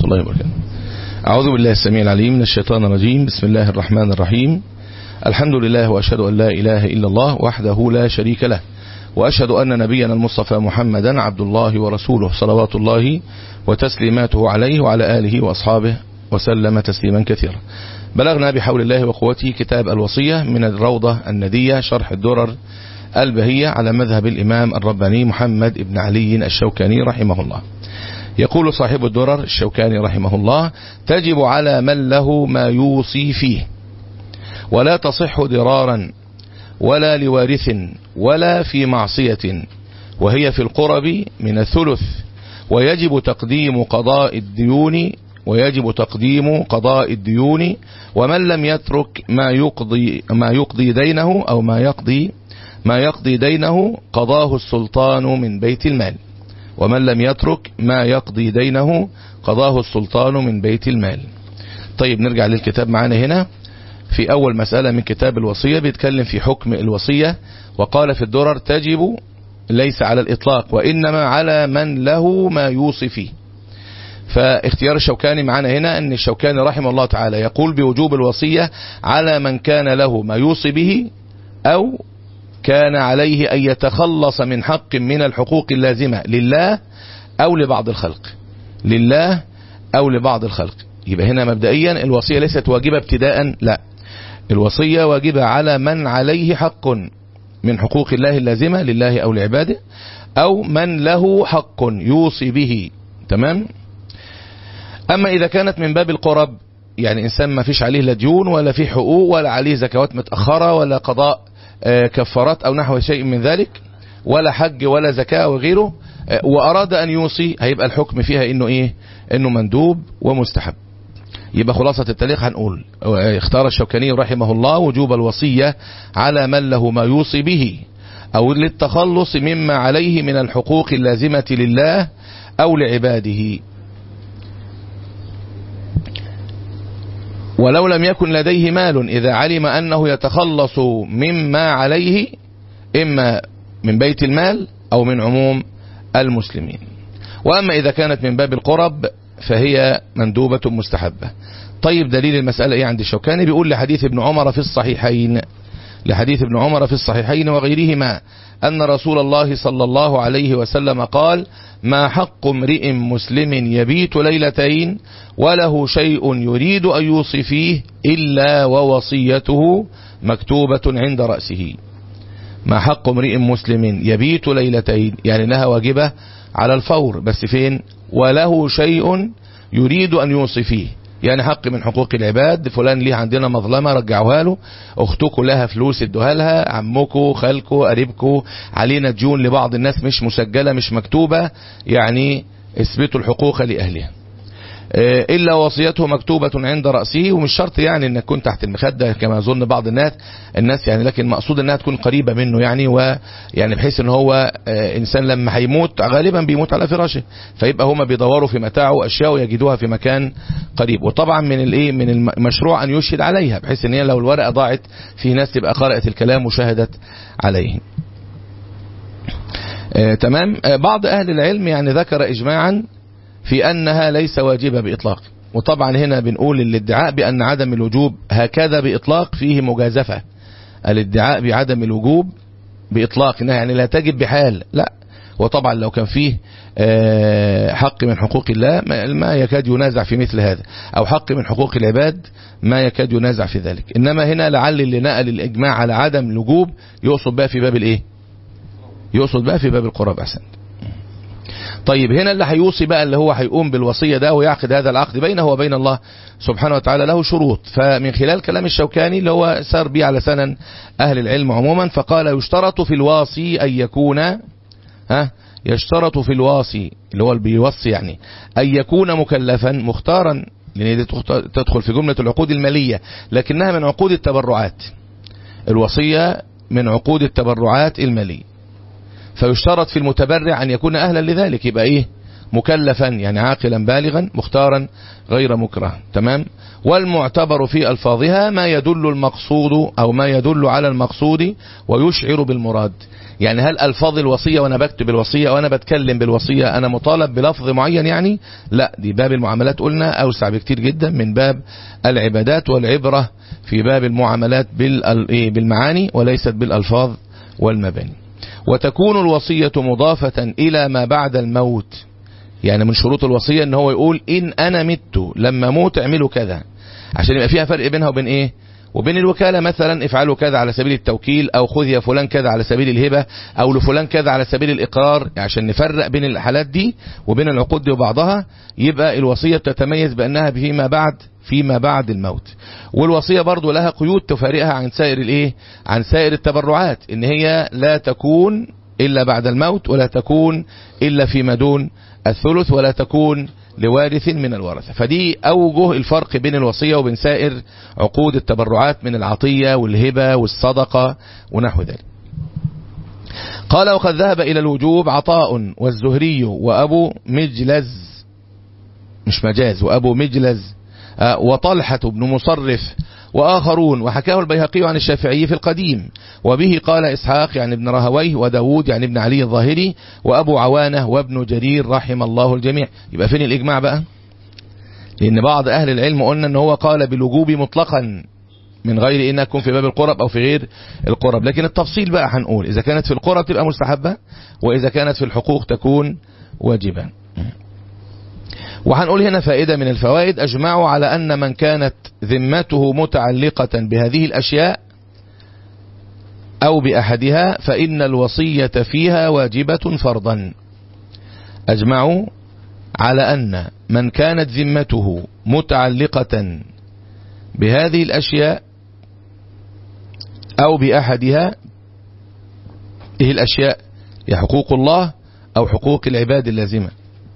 الله وبركاته أعوذ بالله السميع العليم من الشيطان الرجيم بسم الله الرحمن الرحيم الحمد لله وأشهد أن لا إله إلا الله وحده لا شريك له وأشهد أن نبينا المصطفى محمدا عبد الله ورسوله صلوات الله وتسليماته عليه وعلى آله وأصحابه وسلم تسليما كثيرا بلغنا بحول الله وقوته كتاب الوصية من الروضة الندية شرح الدرر البهية على مذهب الإمام الرباني محمد بن علي الشوكاني رحمه الله يقول صاحب الدرر الشوكاني رحمه الله تجب على من له ما يوصي فيه ولا تصح ضرارا ولا لوارث ولا في معصية وهي في القرب من الثلث ويجب تقديم قضاء الديون ويجب تقديم قضاء الديون ومن لم يترك ما يقضي ما يقضي دينه أو ما يقضي ما يقضي دينه قضاه السلطان من بيت المال ومن لم يترك ما يقضي دينه قضاه السلطان من بيت المال طيب نرجع للكتاب معانا هنا في أول مسألة من كتاب الوصية بيتكلم في حكم الوصية وقال في الدرر تجب ليس على الإطلاق وإنما على من له ما يوصي فيه فاختيار الشوكاني معنا هنا أن الشوكاني رحمه الله تعالى يقول بوجوب الوصية على من كان له ما يوصي به أو كان عليه أن يتخلص من حق من الحقوق اللازمة لله أو لبعض الخلق لله أو لبعض الخلق يبقى هنا مبدئيا الوصية ليست واجبة ابتداء لا الوصية واجبة على من عليه حق من حقوق الله اللازمة لله أو لعباده أو من له حق يوصي به تمام أما إذا كانت من باب القرب يعني إنسان ما فيش عليه لا ديون ولا فيه حقوق ولا عليه زكوات متأخرة ولا قضاء كفارات أو نحو شيء من ذلك ولا حج ولا زكاة وغيره وأراد أن يوصي هيبقى الحكم فيها إنه إيه إنه مندوب ومستحب يبقى خلاصة التاريخ هنقول اختار الشوكاني رحمه الله وجوب الوصية على من له ما يوصي به أو للتخلص مما عليه من الحقوق اللازمة لله أو لعباده ولو لم يكن لديه مال إذا علم أنه يتخلص مما عليه إما من بيت المال أو من عموم المسلمين وأما إذا كانت من باب القرب فهي مندوبة مستحبة طيب دليل المسألة إيه عند الشوكاني بيقول لحديث ابن عمر في الصحيحين لحديث ابن عمر في الصحيحين وغيرهما أن رسول الله صلى الله عليه وسلم قال ما حق امرئ مسلم يبيت ليلتين وله شيء يريد أن يوصي فيه إلا ووصيته مكتوبة عند رأسه ما حق امرئ مسلم يبيت ليلتين يعني لها واجبة على الفور بس فين وله شيء يريد أن يوصي فيه يعني حق من حقوق العباد فلان ليه عندنا مظلمة رجعوها له اختكم لها فلوس ادوها لها عمكم خالكم قريبكم علينا ديون لبعض الناس مش مسجلة مش مكتوبة يعني اثبتوا الحقوق لأهلها إلا وصيته مكتوبة عند رأسه ومش شرط يعني انك تكون تحت المخدة كما يظن بعض الناس الناس يعني لكن مقصود انها تكون قريبة منه يعني ويعني بحيث ان هو انسان لما هيموت غالبا بيموت على فراشه فيبقى هما بيدوروا في متاعه اشياء ويجدوها في مكان قريب وطبعا من الايه من المشروع ان يشهد عليها بحيث ان هي لو الورقة ضاعت في ناس تبقى قرأت الكلام وشهدت عليه آه تمام آه بعض اهل العلم يعني ذكر اجماعا في أنها ليس واجبة بإطلاق وطبعا هنا بنقول الادعاء بأن عدم الوجوب هكذا بإطلاق فيه مجازفة الادعاء بعدم الوجوب بإطلاق إنها يعني لا تجب بحال لا وطبعا لو كان فيه حق من حقوق الله ما يكاد ينازع في مثل هذا أو حق من حقوق العباد ما يكاد ينازع في ذلك إنما هنا لعل اللي نقل الإجماع على عدم الوجوب يقصد بقى في باب الإيه يقصد بقى في باب القرب أحسن طيب هنا اللي هيوصي بقى اللي هو هيقوم بالوصية ده ويعقد هذا العقد بينه وبين الله سبحانه وتعالى له شروط فمن خلال كلام الشوكاني اللي هو سار بيه على سنن أهل العلم عموما فقال يشترط في الواصي أن يكون ها يشترط في الواصي اللي هو اللي بيوصي يعني أن يكون مكلفا مختارا لأن دي تدخل في جملة العقود المالية لكنها من عقود التبرعات الوصية من عقود التبرعات المالية فيشترط في المتبرع أن يكون أهلا لذلك يبقى إيه مكلفا يعني عاقلا بالغا مختارا غير مكره تمام والمعتبر في ألفاظها ما يدل المقصود أو ما يدل على المقصود ويشعر بالمراد يعني هل ألفاظ الوصية وأنا بكتب الوصية وأنا بتكلم بالوصية أنا مطالب بلفظ معين يعني لا دي باب المعاملات قلنا أوسع بكتير جدا من باب العبادات والعبرة في باب المعاملات بالمعاني وليست بالألفاظ والمباني وتكون الوصية مضافة إلى ما بعد الموت يعني من شروط الوصية ان هو يقول ان انا مت لما موت اعملوا كذا عشان يبقى فيها فرق بينها وبين ايه وبين الوكالة مثلا افعلوا كذا على سبيل التوكيل او خذ يا فلان كذا على سبيل الهبة او لفلان كذا على سبيل الاقرار عشان نفرق بين الحالات دي وبين العقود دي وبعضها يبقى الوصية تتميز بانها فيما بعد فيما بعد الموت والوصية برضو لها قيود تفارقها عن سائر الايه عن سائر التبرعات ان هي لا تكون الا بعد الموت ولا تكون الا فيما دون الثلث ولا تكون لوارث من الورثة فدي أوجه الفرق بين الوصية وبين سائر عقود التبرعات من العطية والهبة والصدقة ونحو ذلك قال وقد ذهب إلى الوجوب عطاء والزهري وأبو مجلز مش مجاز وأبو مجلز وطلحة بن مصرف وآخرون وحكاه البيهقي عن الشافعي في القديم وبه قال إسحاق يعني ابن رهويه وداود يعني ابن علي الظاهري وأبو عوانة وابن جرير رحم الله الجميع يبقى فين الإجماع بقى لأن بعض أهل العلم قلنا أنه هو قال بالوجوب مطلقا من غير إنها تكون في باب القرب أو في غير القرب لكن التفصيل بقى هنقول إذا كانت في القرب تبقى مستحبة وإذا كانت في الحقوق تكون واجبة وهنقول هنا فائدة من الفوائد أجمعوا على أن من كانت ذمته متعلقة بهذه الأشياء أو بأحدها فإن الوصية فيها واجبة فرضا أجمعوا على أن من كانت ذمته متعلقة بهذه الأشياء أو بأحدها إيه الأشياء هي حقوق الله أو حقوق العباد اللازمة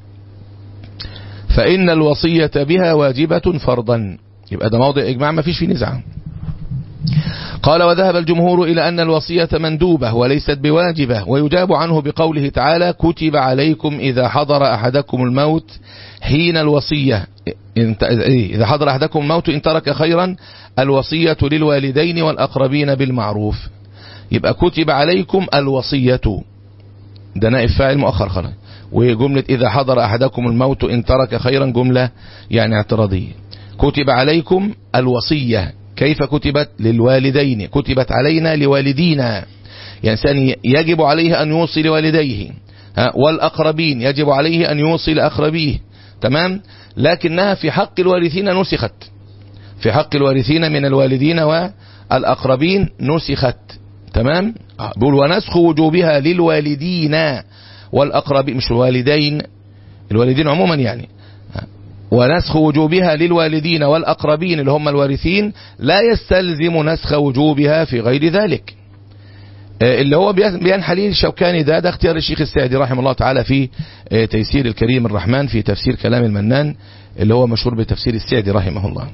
فإن الوصية بها واجبة فرضا يبقى ده موضع إجماع ما فيش فيه نزاع قال وذهب الجمهور إلى أن الوصية مندوبة وليست بواجبة ويجاب عنه بقوله تعالى كتب عليكم إذا حضر أحدكم الموت حين الوصية إذا حضر أحدكم الموت إن ترك خيرا الوصية للوالدين والأقربين بالمعروف يبقى كتب عليكم الوصية ده نائب فاعل مؤخر خلاص وجملة إذا حضر أحدكم الموت إن ترك خيرا جملة يعني اعتراضية كتب عليكم الوصية كيف كتبت للوالدين كتبت علينا لوالدينا يعني إنسان يجب عليه أن يوصي لوالديه والأقربين يجب عليه أن يوصي لأقربيه تمام لكنها في حق الوارثين نسخت في حق الوارثين من الوالدين والأقربين نسخت تمام بيقول ونسخ وجوبها للوالدين والأقربين مش الوالدين الوالدين عموما يعني ونسخ وجوبها للوالدين والأقربين اللي هم الوارثين لا يستلزم نسخ وجوبها في غير ذلك اللي هو بينحى ليه الشوكاني ده ده اختيار الشيخ السعدي رحمه الله تعالى في تيسير الكريم الرحمن في تفسير كلام المنان اللي هو مشهور بتفسير السعدي رحمه الله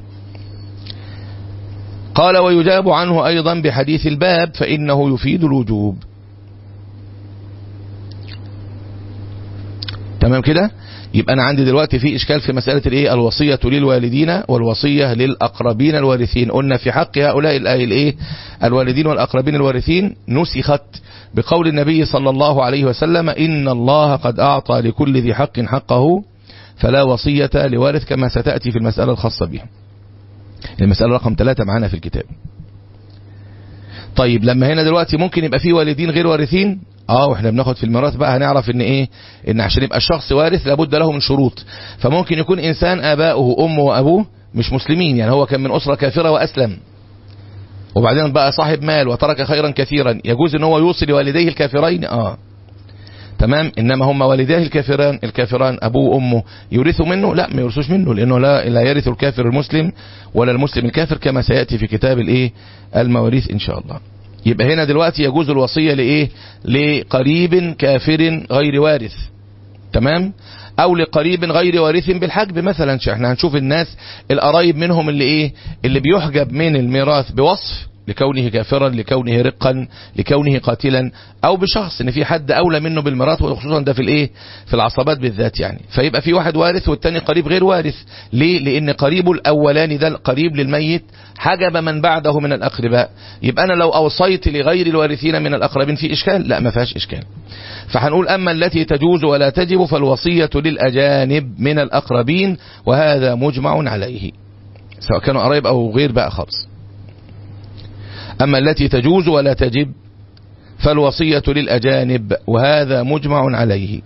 قال ويجاب عنه أيضا بحديث الباب فإنه يفيد الوجوب تمام كده يبقى أنا عندي دلوقتي في إشكال في مسألة الإيه الوصية للوالدين والوصية للأقربين الوارثين قلنا في حق هؤلاء الإيه الوالدين والأقربين الوارثين نسخت بقول النبي صلى الله عليه وسلم إن الله قد أعطى لكل ذي حق حقه فلا وصية لوارث كما ستأتي في المسألة الخاصة بها المسألة رقم ثلاثة معانا في الكتاب طيب لما هنا دلوقتي ممكن يبقى فيه والدين غير وارثين اه واحنا بناخد في الميراث بقى هنعرف ان ايه ان عشان يبقى الشخص وارث لابد له من شروط فممكن يكون انسان اباؤه امه وابوه مش مسلمين يعني هو كان من اسره كافره واسلم وبعدين بقى صاحب مال وترك خيرا كثيرا يجوز ان هو يوصي لوالديه الكافرين اه تمام انما هم والديه الكافران الكافران ابوه وامه يورثوا منه لا ما يورثوش منه لانه لا لا يرث الكافر المسلم ولا المسلم الكافر كما سياتي في كتاب الايه المواريث ان شاء الله يبقى هنا دلوقتي يجوز الوصيه لايه لقريب كافر غير وارث تمام او لقريب غير وارث بالحجب مثلا احنا هنشوف الناس القرايب منهم اللي ايه اللي بيحجب من الميراث بوصف لكونه كافرا لكونه رقا لكونه قاتلا او بشخص ان في حد اولى منه بالميراث وخصوصا ده في الايه في العصبات بالذات يعني فيبقى في واحد وارث والتاني قريب غير وارث ليه لان قريبه الاولاني ده القريب للميت حجب من بعده من الاقرباء يبقى انا لو اوصيت لغير الوارثين من الاقربين في اشكال لا ما فيهاش اشكال فهنقول اما التي تجوز ولا تجب فالوصيه للاجانب من الاقربين وهذا مجمع عليه سواء كانوا قرايب او غير بقى خالص أما التي تجوز ولا تجب فالوصية للأجانب وهذا مجمع عليه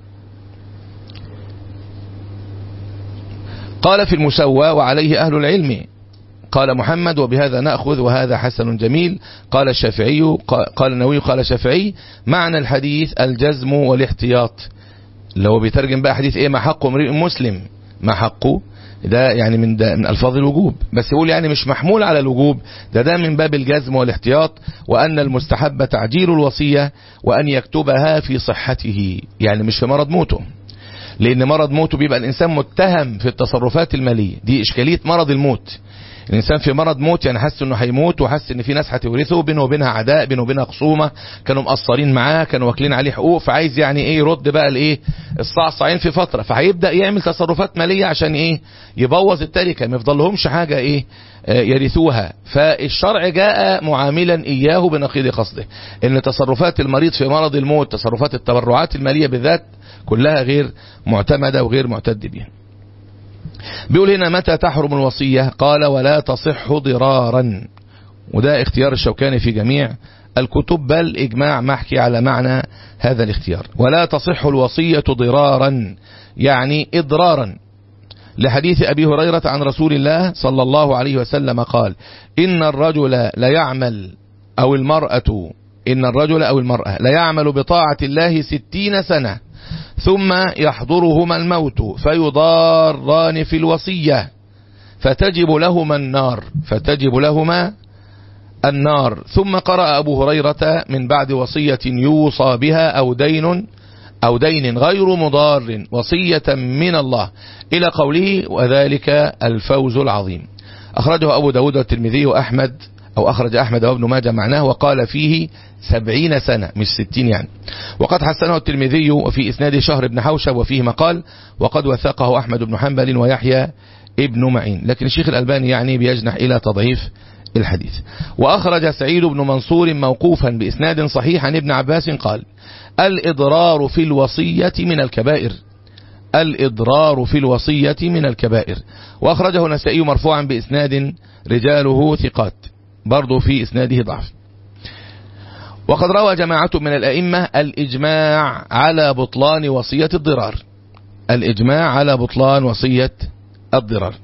قال في المسوى وعليه أهل العلم قال محمد وبهذا نأخذ وهذا حسن جميل قال الشافعي قال النووي قال الشافعي معنى الحديث الجزم والاحتياط اللي هو بيترجم بقى حديث ايه ما حقه امرئ مسلم ما حقه ده يعني من ده من الفاظ الوجوب بس يقول يعني مش محمول على الوجوب ده ده من باب الجزم والاحتياط وان المستحب تعجيل الوصيه وان يكتبها في صحته يعني مش في مرض موته لان مرض موته بيبقى الانسان متهم في التصرفات الماليه دي اشكاليه مرض الموت الانسان في مرض موت يعني حس انه هيموت وحس ان في ناس هتورثه بينه وبينها عداء بينه وبينها خصومه كانوا مقصرين معاه كانوا واكلين عليه حقوق فعايز يعني ايه يرد بقى الايه الصعصعين في فتره فهيبدا يعمل تصرفات ماليه عشان ايه يبوظ التركه ما يفضلهمش حاجه ايه آه يرثوها فالشرع جاء معاملا اياه بنقيض قصده ان تصرفات المريض في مرض الموت تصرفات التبرعات الماليه بالذات كلها غير معتمده وغير معتد بها بيقول هنا متى تحرم الوصية قال ولا تصح ضرارا وده اختيار الشوكاني في جميع الكتب بل إجماع محكي على معنى هذا الاختيار ولا تصح الوصية ضرارا يعني إضرارا لحديث أبي هريرة عن رسول الله صلى الله عليه وسلم قال إن الرجل ليعمل أو المرأة إن الرجل أو المرأة ليعمل بطاعة الله ستين سنة ثم يحضرهما الموت فيضاران في الوصية فتجب لهما النار فتجب لهما النار ثم قرأ أبو هريرة من بعد وصية يوصى بها أو دين أو دين غير مضار وصية من الله إلى قوله وذلك الفوز العظيم أخرجه أبو داود والترمذي وأحمد أو أخرج أحمد وابن ماجه معناه وقال فيه سبعين سنة مش ستين يعني وقد حسنه الترمذي وفي إسناد شهر بن حوشب وفيه مقال وقد وثقه أحمد بن حنبل ويحيى ابن معين لكن الشيخ الألباني يعني بيجنح إلى تضعيف الحديث وأخرج سعيد بن منصور موقوفا بإسناد صحيح عن ابن عباس قال الإضرار في الوصية من الكبائر الإضرار في الوصية من الكبائر وأخرجه نسائي مرفوعا بإسناد رجاله ثقات برضو في إسناده ضعف وقد روى جماعة من الأئمة الإجماع على بطلان وصية الضرار الإجماع على بطلان وصية الضرار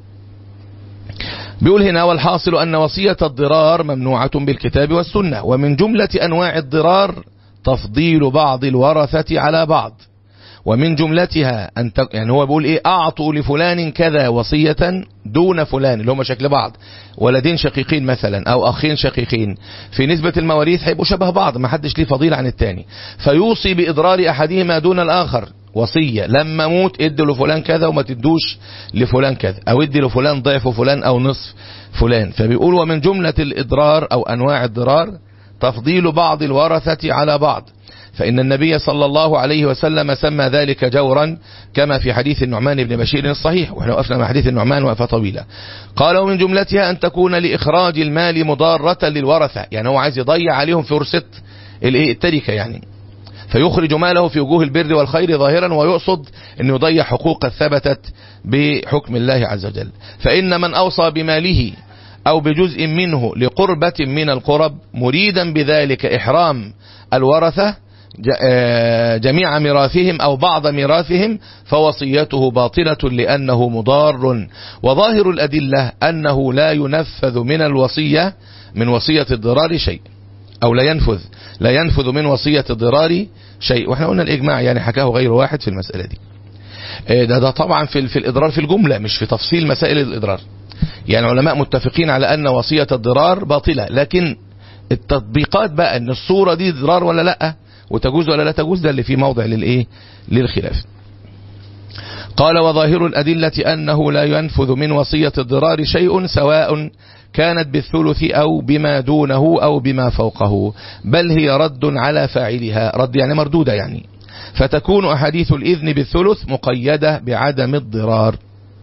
بيقول هنا والحاصل أن وصية الضرار ممنوعة بالكتاب والسنة ومن جملة أنواع الضرار تفضيل بعض الورثة على بعض ومن جملتها أن تك... يعني هو بيقول إيه أعطوا لفلان كذا وصية دون فلان اللي هم شكل بعض ولدين شقيقين مثلا أو أخين شقيقين في نسبة المواريث هيبقوا شبه بعض ما حدش ليه فضيلة عن التاني فيوصي بإضرار أحدهما دون الآخر وصية لما موت ادي لفلان كذا وما تدوش لفلان كذا او ادي لفلان ضعف فلان او نصف فلان فبيقول ومن جملة الإضرار أو أنواع الضرار تفضيل بعض الورثة على بعض فإن النبي صلى الله عليه وسلم سمى ذلك جورا كما في حديث النعمان بن بشير الصحيح واحنا وقفنا مع حديث النعمان وقفة طويلة قال ومن جملتها أن تكون لإخراج المال مضارة للورثة يعني هو عايز يضيع عليهم فرصة التركة يعني فيخرج ماله في وجوه البر والخير ظاهرا ويقصد أن يضيع حقوق ثبتت بحكم الله عز وجل فإن من أوصى بماله أو بجزء منه لقربة من القرب مريدا بذلك إحرام الورثة جميع ميراثهم أو بعض ميراثهم فوصيته باطلة لأنه مضار وظاهر الأدلة أنه لا ينفذ من الوصية من وصية الضرار شيء أو لا ينفذ لا ينفذ من وصية الضرار شيء واحنا قلنا الإجماع يعني حكاه غير واحد في المسألة دي ده, ده طبعا في, في الإضرار في الجملة مش في تفصيل مسائل الإضرار يعني العلماء متفقين على أن وصية الضرار باطلة لكن التطبيقات بقى ان الصورة دي ضرار ولا لا وتجوز ولا لا تجوز ده اللي فيه موضع للايه للخلاف قال وظاهر الأدلة أنه لا ينفذ من وصية الضرار شيء سواء كانت بالثلث أو بما دونه أو بما فوقه بل هي رد على فاعلها رد يعني مردودة يعني فتكون أحاديث الإذن بالثلث مقيدة بعدم الضرار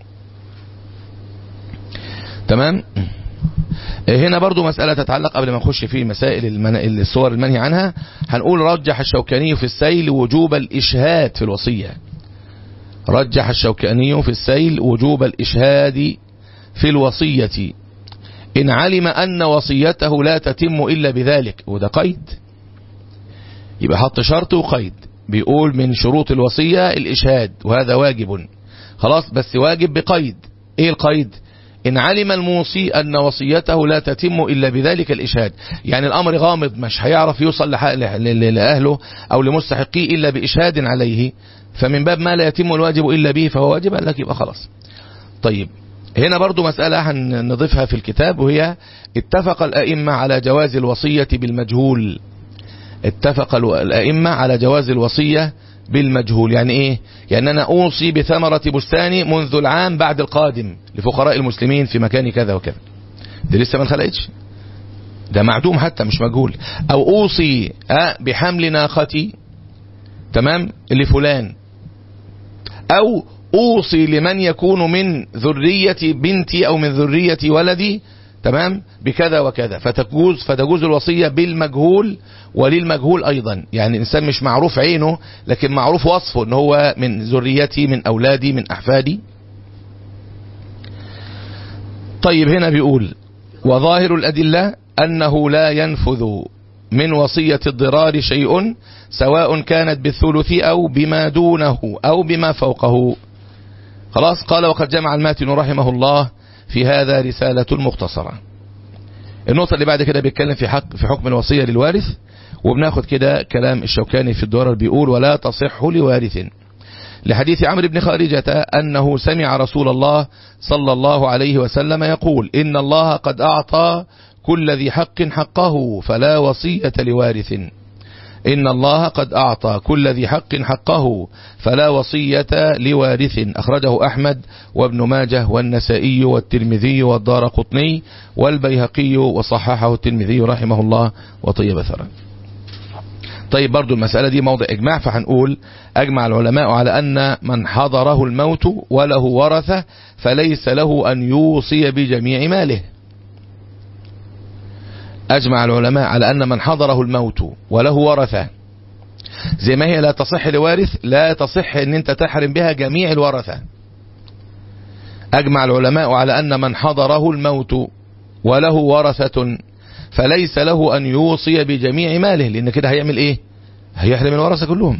تمام هنا برضو مسألة تتعلق قبل ما نخش في مسائل المن... الصور المنهي عنها هنقول رجح الشوكاني في السيل وجوب الإشهاد في الوصية رجح الشوكاني في السيل وجوب الإشهاد في الوصية إن علم أن وصيته لا تتم إلا بذلك وده قيد يبقى حط شرط وقيد بيقول من شروط الوصية الإشهاد وهذا واجب خلاص بس واجب بقيد إيه القيد إن علم الموصي أن وصيته لا تتم إلا بذلك الإشهاد يعني الأمر غامض مش هيعرف يوصل لأهله أو لمستحقيه إلا بإشهاد عليه فمن باب ما لا يتم الواجب إلا به فهو واجب لك يبقى خلاص طيب هنا برضو مسألة هنضيفها في الكتاب وهي اتفق الأئمة على جواز الوصية بالمجهول اتفق الأئمة على جواز الوصية بالمجهول يعني ايه يعني انا اوصي بثمرة بستاني منذ العام بعد القادم لفقراء المسلمين في مكان كذا وكذا دي لسه ما انخلقتش ده معدوم حتى مش مجهول او اوصي بحمل ناقتي تمام لفلان او اوصي لمن يكون من ذرية بنتي او من ذرية ولدي تمام بكذا وكذا فتجوز فتجوز الوصية بالمجهول وللمجهول ايضا يعني الانسان مش معروف عينه لكن معروف وصفه ان هو من ذريتي من اولادي من احفادي طيب هنا بيقول وظاهر الادلة انه لا ينفذ من وصية الضرار شيء سواء كانت بالثلث او بما دونه او بما فوقه خلاص قال وقد جمع الماتن رحمه الله في هذا رسالة مختصرة النقطة اللي بعد كده بيتكلم في حق في حكم الوصية للوارث وبناخد كده كلام الشوكاني في الدورة بيقول ولا تصح لوارث لحديث عمرو بن خارجة أنه سمع رسول الله صلى الله عليه وسلم يقول إن الله قد أعطى كل ذي حق حقه فلا وصية لوارث إن الله قد أعطى كل ذي حق حقه فلا وصية لوارث أخرجه أحمد وابن ماجه والنسائي والترمذي والدار قطني والبيهقي وصححه الترمذي رحمه الله وطيب ثرا طيب برضو المسألة دي موضع إجماع فهنقول أجمع العلماء على أن من حضره الموت وله ورثة فليس له أن يوصي بجميع ماله أجمع العلماء على أن من حضره الموت وله ورثة زي ما هي لا تصح لوارث لا تصح أن أنت تحرم بها جميع الورثة أجمع العلماء على أن من حضره الموت وله ورثة فليس له أن يوصي بجميع ماله لأن كده هيعمل إيه هيحرم الورثة كلهم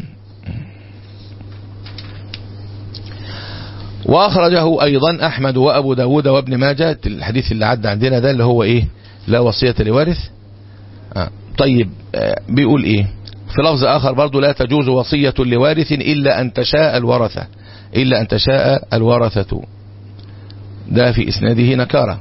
وأخرجه أيضا أحمد وأبو داود وابن ماجة الحديث اللي عدى عندنا ده اللي هو إيه لا وصية لوارث آه. طيب آه بيقول ايه في لفظ اخر برضو لا تجوز وصية لوارث الا ان تشاء الورثة الا ان تشاء الورثة ده في اسناده نكارة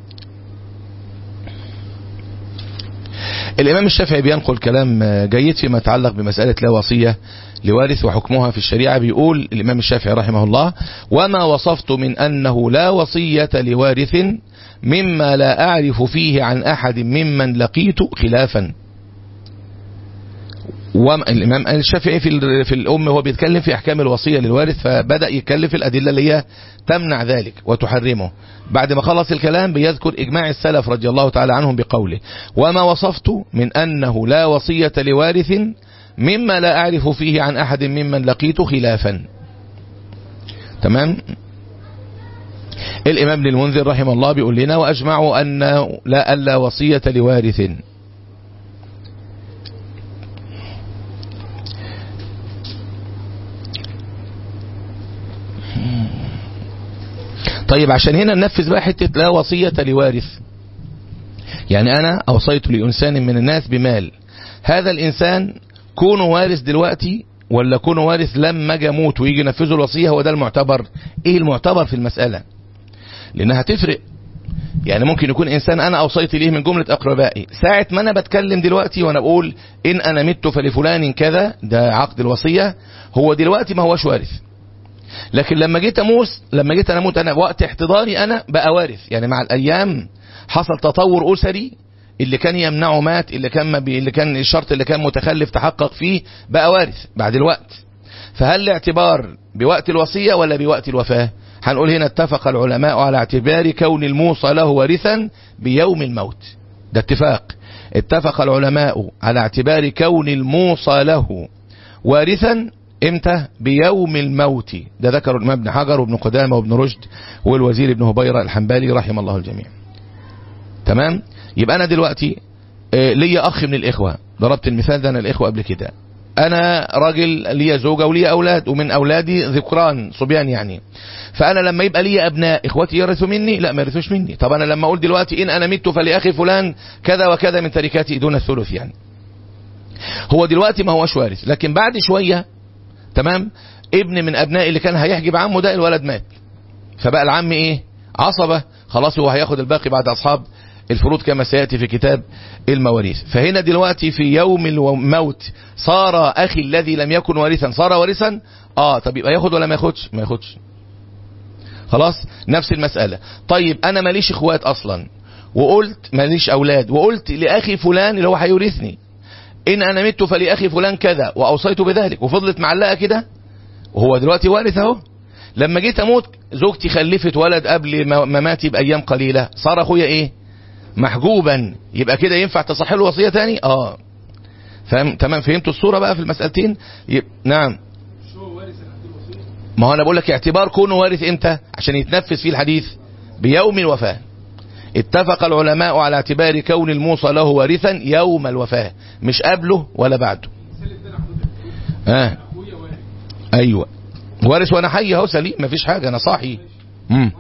الامام الشافعي بينقل كلام جيد فيما يتعلق بمسألة لا وصية لوارث وحكمها في الشريعة بيقول الامام الشافعي رحمه الله وما وصفت من انه لا وصية لوارث مما لا أعرف فيه عن أحد ممن لقيت خلافا والإمام الشافعي في في الأم هو بيتكلم في أحكام الوصية للوارث فبدأ يتكلم في الأدلة اللي هي تمنع ذلك وتحرمه بعد ما خلص الكلام بيذكر إجماع السلف رضي الله تعالى عنهم بقوله وما وصفت من أنه لا وصية لوارث مما لا أعرف فيه عن أحد ممن لقيت خلافا تمام الإمام ابن المنذر رحمه الله بيقول لنا وأجمعوا أن لا ألا وصية لوارث طيب عشان هنا ننفذ بقى حتة لا وصية لوارث يعني أنا أوصيت لإنسان من الناس بمال هذا الإنسان كونه وارث دلوقتي ولا كونه وارث لما اجي اموت ويجي ينفذوا الوصية هو ده المعتبر ايه المعتبر في المسألة لانها تفرق يعني ممكن يكون انسان انا اوصيت ليه من جملة اقربائي ساعة ما انا بتكلم دلوقتي وانا بقول ان انا مت فلفلان كذا ده عقد الوصية هو دلوقتي ما هوش وارث لكن لما جيت اموت لما جيت انا اموت انا وقت احتضاري انا بقى وارث يعني مع الايام حصل تطور اسري اللي كان يمنعه مات اللي كان ما بي اللي كان الشرط اللي كان متخلف تحقق فيه بقى وارث بعد الوقت فهل الاعتبار بوقت الوصية ولا بوقت الوفاة هنقول هنا اتفق العلماء على اعتبار كون الموصى له وارثا بيوم الموت ده اتفاق اتفق العلماء على اعتبار كون الموصى له وارثا امتى بيوم الموت ده ذكر الامام ابن حجر وابن قدامه وابن رشد والوزير ابن هبيرة الحنبلي رحم الله الجميع تمام يبقى انا دلوقتي آه، ليا اخ من الاخوه ضربت المثال ده انا الاخوه قبل كده انا راجل ليا زوجه وليا اولاد ومن اولادي ذكران صبيان يعني فانا لما يبقى ليا ابناء اخواتي يرثوا مني لا ما يرثوش مني طب انا لما اقول دلوقتي ان انا مت فلاخي فلان كذا وكذا من تركاتي دون الثلث يعني هو دلوقتي ما هوش وارث لكن بعد شويه تمام ابن من ابنائي اللي كان هيحجب عمه ده الولد مات فبقى العم ايه عصبه خلاص هو هياخد الباقي بعد اصحاب الفروض كما سيأتي في كتاب المواريث فهنا دلوقتي في يوم الموت صار أخي الذي لم يكن وارثا صار وارثا آه طب يبقى ياخد ولا ما ياخدش ما ياخدش خلاص نفس المسألة طيب أنا ماليش إخوات أصلا وقلت ماليش أولاد وقلت لأخي فلان اللي هو هيورثني إن أنا مت فلأخي فلان كذا وأوصيت بذلك وفضلت معلقة كده وهو دلوقتي وارث أهو لما جيت أموت زوجتي خلفت ولد قبل مماتي بأيام قليلة صار أخويا إيه محجوبا يبقى كده ينفع تصح له وصيه تاني اه فهم تمام فهمتوا الصوره بقى في المسالتين يب... نعم ما هو انا بقول لك اعتبار كونه وارث امتى عشان يتنفذ فيه الحديث بيوم الوفاه اتفق العلماء على اعتبار كون الموصى له وارثا يوم الوفاه مش قبله ولا بعده اه ايوه وارث وانا حي اهو سليم مفيش حاجه انا صاحي امم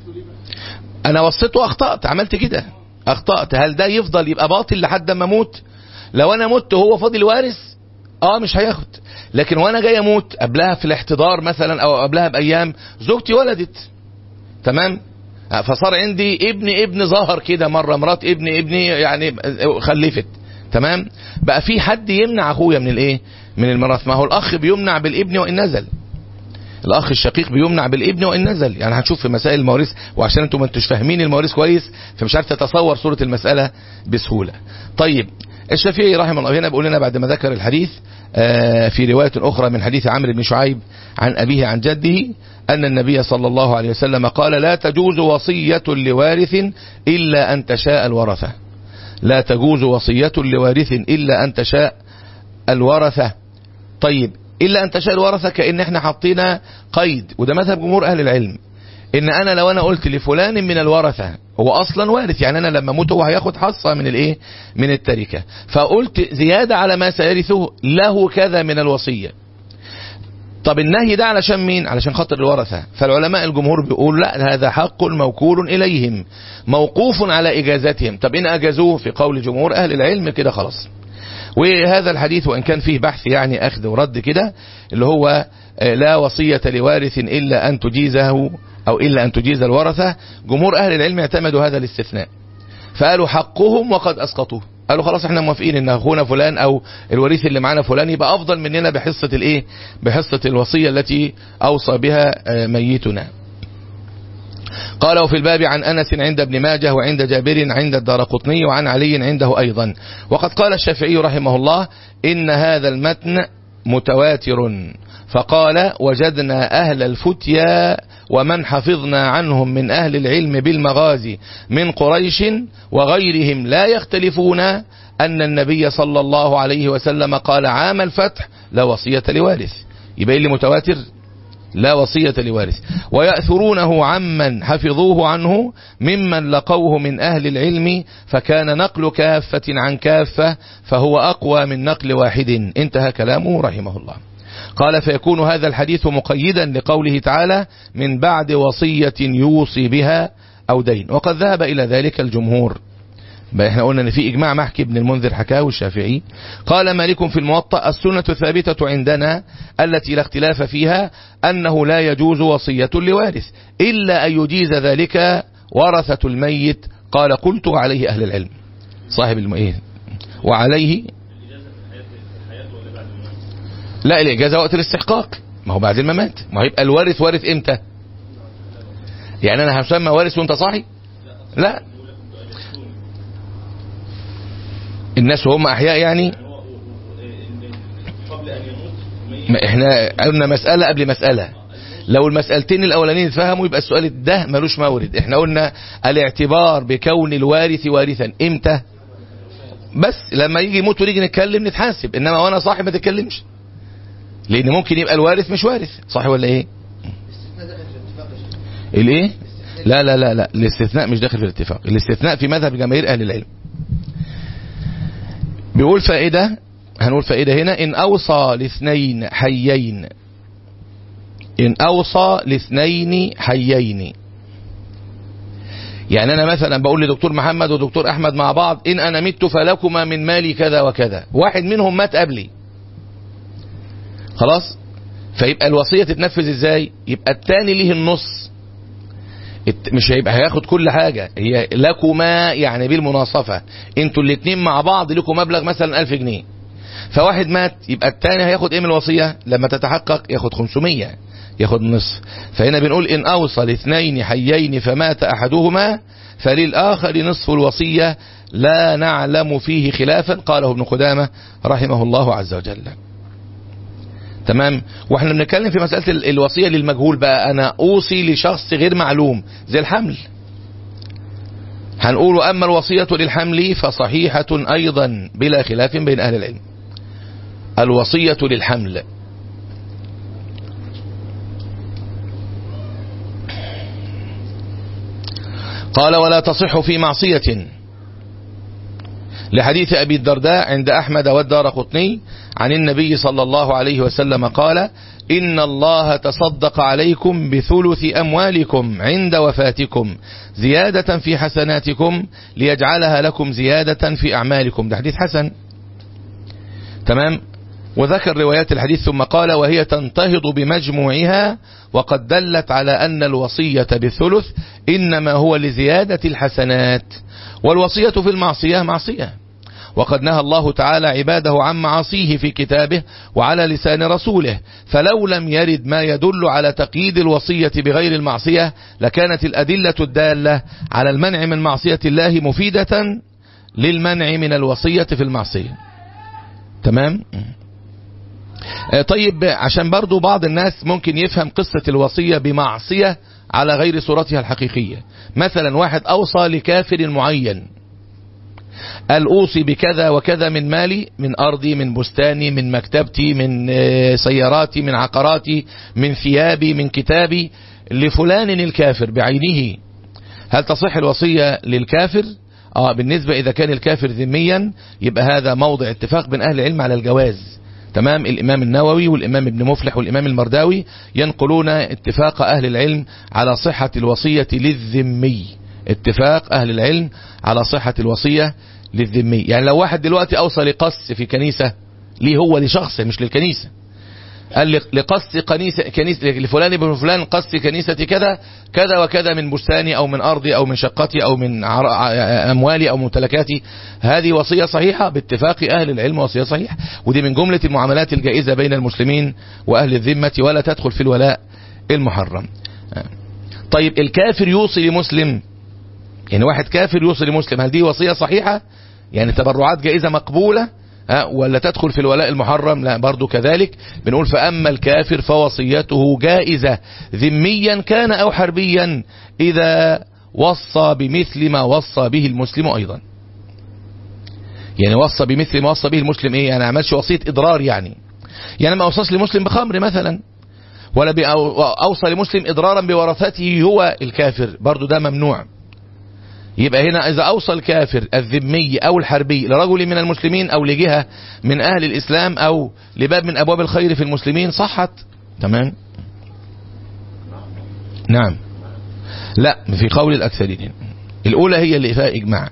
انا وصيته اخطات عملت كده اخطأت هل ده يفضل يبقى باطل لحد ما اموت لو انا مت وهو فاضل وارث اه مش هياخد لكن وانا جاي اموت قبلها في الاحتضار مثلا او قبلها بايام زوجتي ولدت تمام فصار عندي ابن ابن ظهر كده مره مرات ابن ابني يعني خلفت تمام بقى في حد يمنع اخويا من الايه من الميراث ما هو الاخ بيمنع بالابن وان نزل الاخ الشقيق بيمنع بالابن وان نزل يعني هنشوف في مسائل المواريث وعشان انتم ما انتوش فاهمين المواريث كويس فمش عارف تتصور صوره المساله بسهوله طيب الشافعي رحمه الله هنا بيقول لنا بعد ما ذكر الحديث في روايه اخرى من حديث عمرو بن شعيب عن ابيه عن جده ان النبي صلى الله عليه وسلم قال لا تجوز وصيه لوارث الا ان تشاء الورثه لا تجوز وصيه لوارث الا ان تشاء الورثه طيب إلا أن تشاء الورثة كأن احنا حطينا قيد وده مذهب جمهور أهل العلم إن أنا لو أنا قلت لفلان من الورثة هو أصلا وارث يعني أنا لما أموت هو هياخد حصة من الإيه من التركة فقلت زيادة على ما سيرثه له كذا من الوصية طب النهي ده علشان مين علشان خاطر الورثة فالعلماء الجمهور بيقول لا هذا حق موكول إليهم موقوف على إجازتهم طب إن أجازوه في قول جمهور أهل العلم كده خلاص وهذا الحديث وإن كان فيه بحث يعني أخذ ورد كده اللي هو لا وصية لوارث إلا أن تجيزه أو إلا أن تجيز الورثة جمهور أهل العلم اعتمدوا هذا الاستثناء فقالوا حقهم وقد أسقطوه قالوا خلاص احنا موافقين ان اخونا فلان او الوريث اللي معانا فلان يبقى افضل مننا بحصة الايه بحصة الوصية التي اوصى بها ميتنا قال وفي الباب عن أنس عند ابن ماجه وعند جابر عند الدار قطني وعن علي عنده أيضا وقد قال الشافعي رحمه الله إن هذا المتن متواتر فقال وجدنا أهل الفتيا ومن حفظنا عنهم من أهل العلم بالمغازي من قريش وغيرهم لا يختلفون أن النبي صلى الله عليه وسلم قال عام الفتح لا وصية لوارث يبقى اللي متواتر لا وصية لوارث ويأثرونه عمن حفظوه عنه ممن لقوه من أهل العلم فكان نقل كافة عن كافة فهو أقوى من نقل واحد انتهى كلامه رحمه الله قال فيكون هذا الحديث مقيدا لقوله تعالى من بعد وصية يوصي بها أو دين وقد ذهب إلى ذلك الجمهور بقى احنا قلنا ان في اجماع محكي ابن المنذر حكاه الشافعي قال مالك في الموطأ السنة الثابتة عندنا التي لا اختلاف فيها انه لا يجوز وصية لوارث الا ان يجيز ذلك ورثة الميت قال قلت عليه اهل العلم صاحب المؤيه وعليه لا الاجازة وقت الاستحقاق ما هو بعد الممات ما هو يبقى الوارث وارث امتى يعني انا هسمى وارث وانت صاحي لا الناس وهم احياء يعني ما احنا قلنا مسألة قبل مسألة لو المسألتين الاولانيين اتفهموا يبقى السؤال ده ملوش مورد احنا قلنا الاعتبار بكون الوارث وارثا امتى بس لما يجي يموت ونيجي نتكلم نتحاسب انما وانا صاحي ما تتكلمش لان ممكن يبقى الوارث مش وارث صح ولا ايه الايه لا لا لا لا الاستثناء مش داخل في الاتفاق الاستثناء في مذهب جماهير اهل العلم بيقول فائدة هنقول فائدة هنا إن أوصى لاثنين حيين إن أوصى لاثنين حيين يعني أنا مثلا بقول لدكتور محمد ودكتور أحمد مع بعض إن أنا مت فلكما من مالي كذا وكذا واحد منهم مات قبلي خلاص فيبقى الوصية تتنفذ إزاي يبقى التاني ليه النص مش هيبقى هياخد كل حاجة هي لكما يعني بالمناصفة انتوا الاتنين مع بعض لكم مبلغ مثلا ألف جنيه فواحد مات يبقى التاني هياخد ايه من الوصية لما تتحقق ياخد 500 ياخد نصف فهنا بنقول ان اوصل اثنين حيين فمات احدهما فللآخر نصف الوصية لا نعلم فيه خلافا قاله ابن قدامة رحمه الله عز وجل تمام واحنا بنتكلم في مسألة الوصية للمجهول بقى انا اوصي لشخص غير معلوم زي الحمل هنقول اما الوصية للحمل فصحيحة ايضا بلا خلاف بين اهل العلم الوصية للحمل قال ولا تصح في معصية لحديث أبي الدرداء عند أحمد والدار قطني عن النبي صلى الله عليه وسلم قال إن الله تصدق عليكم بثلث أموالكم عند وفاتكم زيادة في حسناتكم ليجعلها لكم زيادة في أعمالكم ده حديث حسن تمام وذكر روايات الحديث ثم قال وهي تنتهض بمجموعها وقد دلت على أن الوصية بالثلث إنما هو لزيادة الحسنات والوصية في المعصية معصية وقد نهى الله تعالى عباده عن معاصيه في كتابه وعلى لسان رسوله فلو لم يرد ما يدل على تقييد الوصية بغير المعصية لكانت الأدلة الدالة على المنع من معصية الله مفيدة للمنع من الوصية في المعصية تمام طيب عشان برضو بعض الناس ممكن يفهم قصة الوصية بمعصية على غير صورتها الحقيقية مثلا واحد أوصى لكافر معين قال أوصي بكذا وكذا من مالي من أرضي من بستاني من مكتبتي من سياراتي من عقاراتي من ثيابي من كتابي لفلان الكافر بعينه هل تصح الوصية للكافر آه بالنسبة إذا كان الكافر ذميا يبقى هذا موضع اتفاق بين أهل العلم على الجواز تمام الإمام النووي والإمام ابن مفلح والإمام المرداوي ينقلون اتفاق أهل العلم على صحة الوصية للذمي اتفاق أهل العلم على صحة الوصية للذمي يعني لو واحد دلوقتي أوصى لقص في كنيسة ليه هو لشخص مش للكنيسة قال لقص كنيسة, كنيسة لفلان ابن فلان قص كنيسة كذا كذا وكذا من بستاني أو من أرضي أو من شقتي أو من أموالي أو ممتلكاتي هذه وصية صحيحة باتفاق أهل العلم وصية صحيحة ودي من جملة المعاملات الجائزة بين المسلمين وأهل الذمة ولا تدخل في الولاء المحرم طيب الكافر يوصي لمسلم يعني واحد كافر يوصي لمسلم هل دي وصية صحيحة يعني تبرعات جائزة مقبولة ولا تدخل في الولاء المحرم لا برضو كذلك بنقول فأما الكافر فوصيته جائزة ذميا كان أو حربيا إذا وصى بمثل ما وصى به المسلم أيضا يعني وصى بمثل ما وصى به المسلم إيه يعني عملش وصية إضرار يعني يعني ما أوصاش لمسلم بخمر مثلا ولا أوصى لمسلم إضرارا بورثته هو الكافر برضو ده ممنوع يبقى هنا إذا أوصى الكافر الذمي أو الحربي لرجل من المسلمين أو لجهة من أهل الإسلام أو لباب من أبواب الخير في المسلمين صحت تمام نعم لا في قول الأكثرين الأولى هي اللي فيها إجماع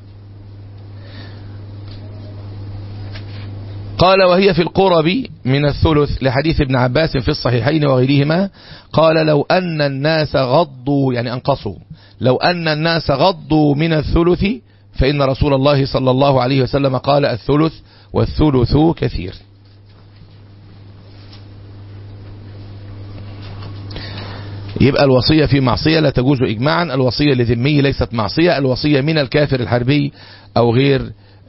قال وهي في القرب من الثلث لحديث ابن عباس في الصحيحين وغيرهما قال لو أن الناس غضوا يعني أنقصوا لو أن الناس غضوا من الثلث فإن رسول الله صلى الله عليه وسلم قال الثلث والثلث كثير يبقى الوصية في معصية لا تجوز إجماعا الوصية لذمي ليست معصية الوصية من الكافر الحربي أو غير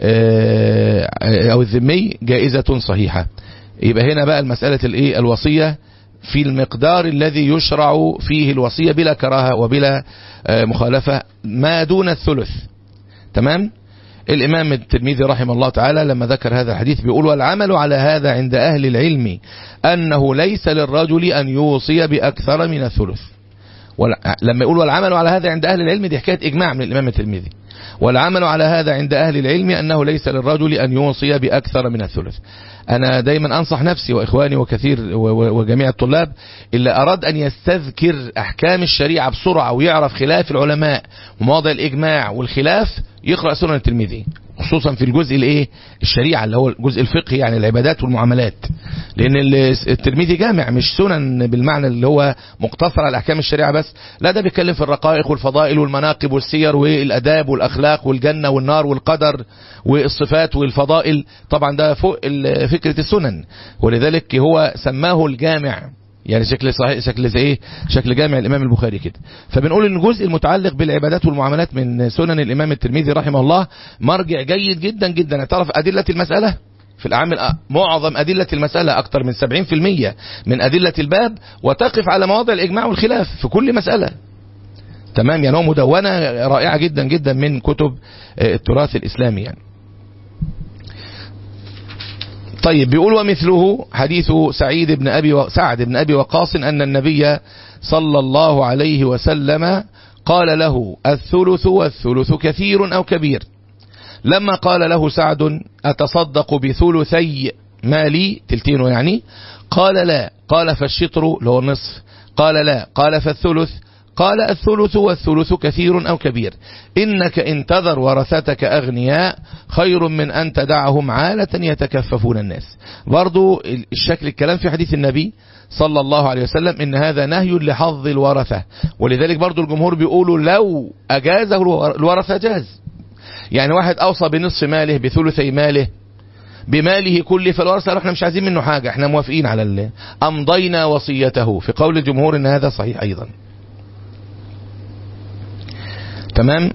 أو الذمي جائزة صحيحة يبقى هنا بقى المسألة الإيه الوصية في المقدار الذي يشرع فيه الوصية بلا كراهة وبلا مخالفة ما دون الثلث تمام الإمام الترمذي رحمه الله تعالى لما ذكر هذا الحديث بيقول والعمل على هذا عند أهل العلم أنه ليس للرجل أن يوصي بأكثر من الثلث لما يقول والعمل على هذا عند أهل العلم دي حكاية إجماع من الإمام الترمذي والعمل على هذا عند أهل العلم أنه ليس للرجل أن يوصي بأكثر من الثلث أنا دايما أنصح نفسي وإخواني وكثير وجميع الطلاب اللي أراد أن يستذكر أحكام الشريعة بسرعة ويعرف خلاف العلماء ومواضع الإجماع والخلاف يقرأ سنن الترمذي خصوصا في الجزء الايه الشريعه اللي هو الجزء الفقهي يعني العبادات والمعاملات لان الترمذي جامع مش سنن بالمعنى اللي هو مقتصر على احكام الشريعه بس لا ده بيتكلم في الرقائق والفضائل والمناقب والسير والاداب والاخلاق والجنه والنار والقدر والصفات والفضائل طبعا ده فوق فكره السنن ولذلك هو سماه الجامع يعني شكل صحيح شكل زي ايه شكل جامع الامام البخاري كده فبنقول ان الجزء المتعلق بالعبادات والمعاملات من سنن الامام الترمذي رحمه الله مرجع جيد جدا جدا تعرف ادله المساله في الأعمال معظم أدلة المسألة أكثر من 70% من أدلة الباب وتقف على مواضع الإجماع والخلاف في كل مسألة تمام يعني هو مدونة رائعة جدا جدا من كتب التراث الإسلامي يعني طيب بيقول ومثله حديث سعيد بن أبي و... سعد بن أبي وقاص أن النبي صلى الله عليه وسلم قال له الثلث والثلث كثير أو كبير لما قال له سعد أتصدق بثلثي مالي تلتين يعني قال لا قال فالشطر له النصف قال لا قال فالثلث قال الثلث والثلث كثير أو كبير إنك إن تذر ورثتك أغنياء خير من أن تدعهم عالة يتكففون الناس برضو الشكل الكلام في حديث النبي صلى الله عليه وسلم إن هذا نهي لحظ الورثة ولذلك برضو الجمهور بيقولوا لو أجازه الورثة جاز يعني واحد أوصى بنصف ماله بثلثي ماله بماله كله فالورثة احنا مش عايزين منه حاجة احنا موافقين على الله أمضينا وصيته في قول الجمهور ان هذا صحيح أيضا تمام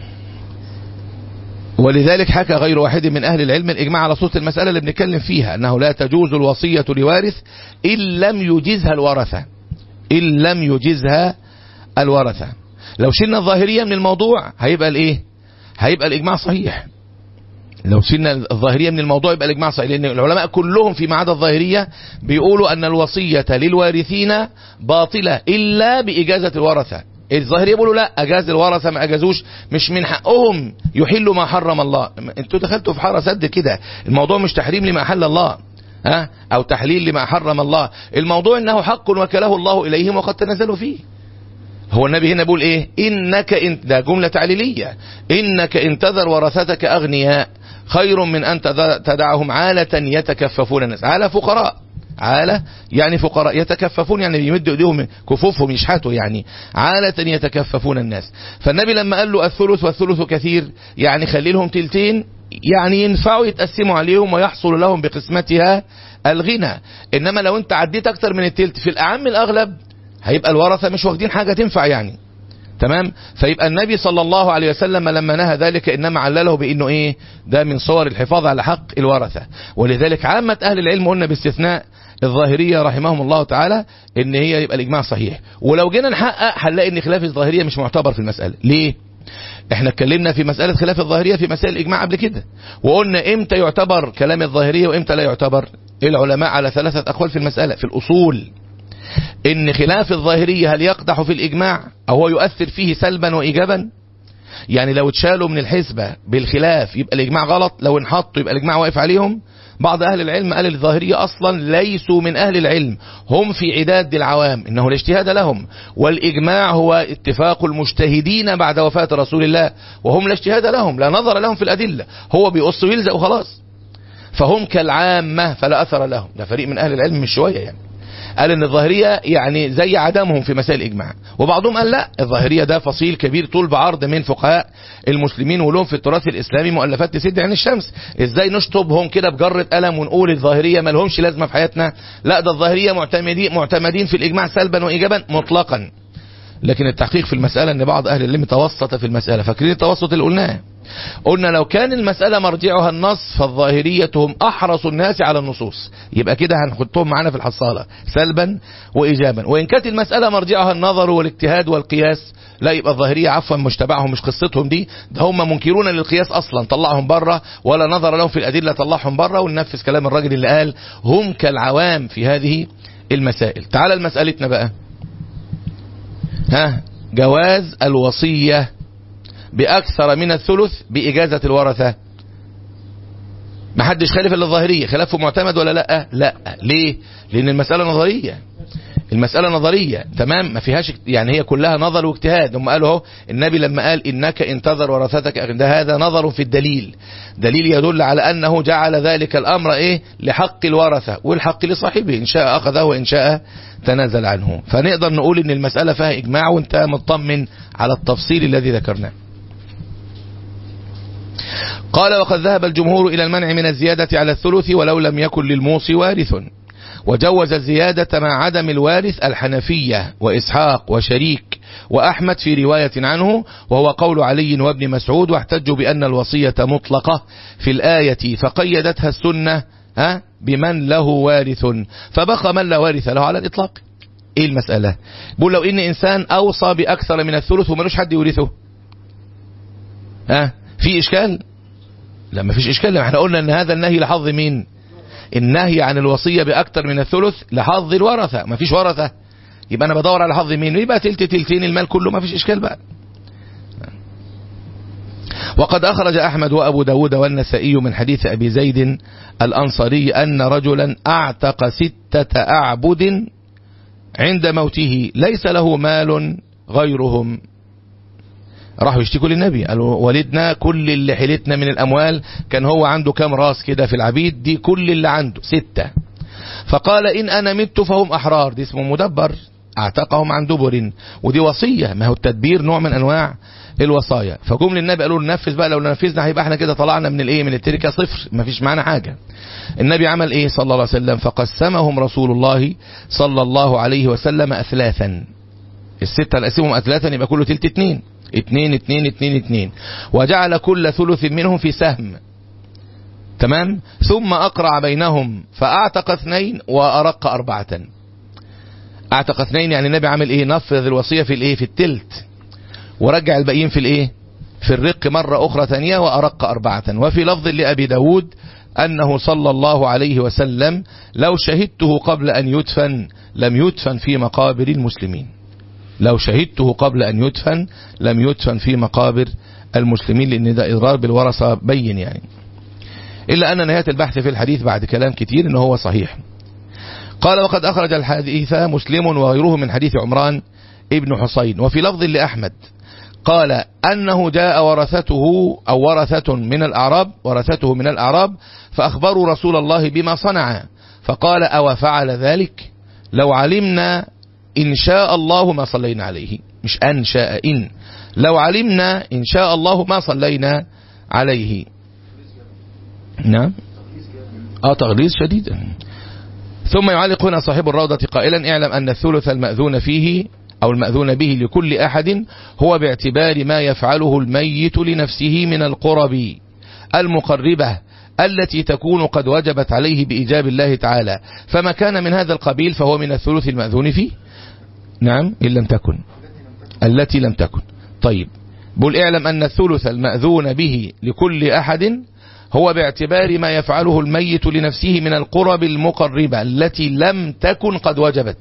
ولذلك حكى غير واحد من أهل العلم الإجماع على صوت المسألة اللي بنتكلم فيها أنه لا تجوز الوصية لوارث إن لم يجزها الورثة إن لم يجزها الورثة لو شلنا الظاهرية من الموضوع هيبقى الإيه هيبقى الإجماع صحيح لو شلنا الظاهرية من الموضوع يبقى الإجماع صحيح لأن العلماء كلهم فيما عدا الظاهرية بيقولوا أن الوصية للوارثين باطلة إلا بإجازة الورثة الظاهرية بيقولوا لا أجاز الورثة ما أجازوش مش من حقهم يحلوا ما حرم الله انتوا دخلتوا في حارة سد كده الموضوع مش تحريم لما أحل الله ها أو تحليل لما حرم الله الموضوع إنه حق وكله الله إليهم وقد تنزلوا فيه هو النبي هنا بيقول ايه انك ان ده جملة تعليلية انك ان تذر ورثتك اغنياء خير من ان تدعهم عالة يتكففون الناس عالة فقراء عالة يعني فقراء يتكففون يعني يمدوا ايديهم كفوفهم يشحتوا يعني عالة يتكففون الناس فالنبي لما قال له الثلث والثلث كثير يعني خلي لهم تلتين يعني ينفعوا يتقسموا عليهم ويحصل لهم بقسمتها الغنى انما لو انت عديت اكتر من التلت في الاعم الاغلب هيبقى الورثة مش واخدين حاجة تنفع يعني تمام فيبقى النبي صلى الله عليه وسلم لما نهى ذلك انما علله بانه ايه ده من صور الحفاظ على حق الورثة ولذلك عامة اهل العلم قلنا باستثناء الظاهرية رحمهم الله تعالى ان هي يبقى الاجماع صحيح ولو جينا نحقق هنلاقي ان خلاف الظاهرية مش معتبر في المسألة ليه احنا اتكلمنا في مسألة خلاف الظاهرية في مسائل الاجماع قبل كده وقلنا امتى يعتبر كلام الظاهرية وامتى لا يعتبر العلماء على ثلاثة اقوال في المسألة في الاصول ان خلاف الظاهرية هل يقدح في الاجماع او هو يؤثر فيه سلبا وايجابا يعني لو اتشالوا من الحسبة بالخلاف يبقى الاجماع غلط لو انحطوا يبقى الاجماع واقف عليهم بعض اهل العلم قال الظاهرية اصلا ليسوا من اهل العلم هم في عداد العوام انه الاجتهاد لهم والاجماع هو اتفاق المجتهدين بعد وفاة رسول الله وهم لا اجتهاد لهم لا نظر لهم في الادلة هو بيقص ويلزق وخلاص فهم كالعامة فلا اثر لهم ده فريق من اهل العلم مش شوية يعني قال ان الظاهرية يعني زي عدمهم في مسائل الاجماع وبعضهم قال لا الظاهرية ده فصيل كبير طول بعرض من فقهاء المسلمين ولهم في التراث الاسلامي مؤلفات تسد عن الشمس ازاي نشطبهم كده بجرة قلم ونقول الظاهرية ما لهمش لازمة في حياتنا لا ده الظاهرية معتمدين معتمدين في الاجماع سلبا وايجابا مطلقا لكن التحقيق في المسألة ان بعض اهل العلم توسط في المسألة فاكرين التوسط اللي قلناه قلنا لو كان المسألة مرجعها النص فالظاهرية هم أحرص الناس على النصوص يبقى كده هنحطهم معانا في الحصالة سلبا وإيجابا وإن كانت المسألة مرجعها النظر والاجتهاد والقياس لا يبقى الظاهرية عفوا مش تبعهم مش قصتهم دي ده هم منكرون للقياس أصلا طلعهم بره ولا نظر لهم في الأدلة طلعهم بره وننفذ كلام الراجل اللي قال هم كالعوام في هذه المسائل تعال لمسألتنا بقى ها جواز الوصية بأكثر من الثلث بإجازة الورثة ما حدش خالف الا الظاهرية خلافه معتمد ولا لا لا ليه لأن المسألة نظرية المسألة نظرية تمام ما فيهاش يعني هي كلها نظر واجتهاد هم قالوا اهو النبي لما قال إنك انتظر ورثتك ده هذا نظر في الدليل دليل يدل على أنه جعل ذلك الأمر إيه لحق الورثة والحق لصاحبه إن شاء أخذه وإن شاء تنازل عنه فنقدر نقول إن المسألة فيها إجماع وانت مطمن على التفصيل الذي ذكرناه قال وقد ذهب الجمهور إلى المنع من الزيادة على الثلث ولو لم يكن للموصي وارث وجوز الزيادة مع عدم الوارث الحنفية وإسحاق وشريك وأحمد في رواية عنه وهو قول علي وابن مسعود واحتجوا بأن الوصية مطلقة في الآية فقيدتها السنة ها بمن له وارث فبقى من لا وارث له على الإطلاق ايه المسألة بقول لو ان انسان اوصى باكثر من الثلث وملوش حد يورثه ها في اشكال لا ما فيش اشكال احنا قلنا ان هذا النهي لحظ مين النهي عن الوصية باكثر من الثلث لحظ الورثة ما فيش ورثة يبقى انا بدور على حظ مين يبقى تلت تلتين المال كله ما فيش اشكال بقى وقد أخرج أحمد وأبو داود والنسائي من حديث أبي زيد الأنصاري أن رجلا أعتق ستة أعبد عند موته ليس له مال غيرهم راحوا يشتكوا للنبي قالوا والدنا كل اللي حيلتنا من الأموال كان هو عنده كام راس كده في العبيد دي كل اللي عنده ستة فقال إن أنا مت فهم أحرار دي اسمه مدبر اعتقهم عن دبر ودي وصية ما هو التدبير نوع من أنواع الوصايا فجم للنبي قالوا له نفذ بقى لو نفذنا هيبقى احنا كده طلعنا من الايه من التركه صفر ما فيش معانا حاجه النبي عمل ايه صلى الله عليه وسلم فقسمهم رسول الله صلى الله عليه وسلم اثلاثا الستة نقسمهم اثلاثا يبقى كله تلت اتنين اتنين اتنين اتنين اتنين وجعل كل ثلث منهم في سهم تمام ثم اقرع بينهم فاعتق اثنين وارق اربعة اعتق اثنين يعني النبي عامل ايه نفذ الوصية في الايه في التلت ورجع الباقيين في الايه في الرق مرة اخرى ثانية وارق اربعة وفي لفظ لابي داود انه صلى الله عليه وسلم لو شهدته قبل ان يدفن لم يدفن في مقابر المسلمين لو شهدته قبل ان يدفن لم يدفن في مقابر المسلمين لان ده اضرار بالورثة بين يعني الا ان نهاية البحث في الحديث بعد كلام كتير ان هو صحيح قال وقد اخرج الحديث مسلم وغيره من حديث عمران ابن حسين وفي لفظ لأحمد قال أنه جاء ورثته أو ورثة من الأعراب ورثته من الأعراب فأخبروا رسول الله بما صنع فقال أو فعل ذلك لو علمنا إن شاء الله ما صلينا عليه مش أن شاء إن لو علمنا إن شاء الله ما صلينا عليه نعم اه تغليظ شديد ثم يعلق هنا صاحب الروضة قائلا اعلم أن الثلث المأذون فيه أو المأذون به لكل أحد هو باعتبار ما يفعله الميت لنفسه من القرب المقربة التي تكون قد وجبت عليه بإيجاب الله تعالى فما كان من هذا القبيل فهو من الثلث المأذون فيه نعم إن لم تكن التي لم تكن طيب بل اعلم أن الثلث المأذون به لكل أحد هو باعتبار ما يفعله الميت لنفسه من القرب المقربة التي لم تكن قد وجبت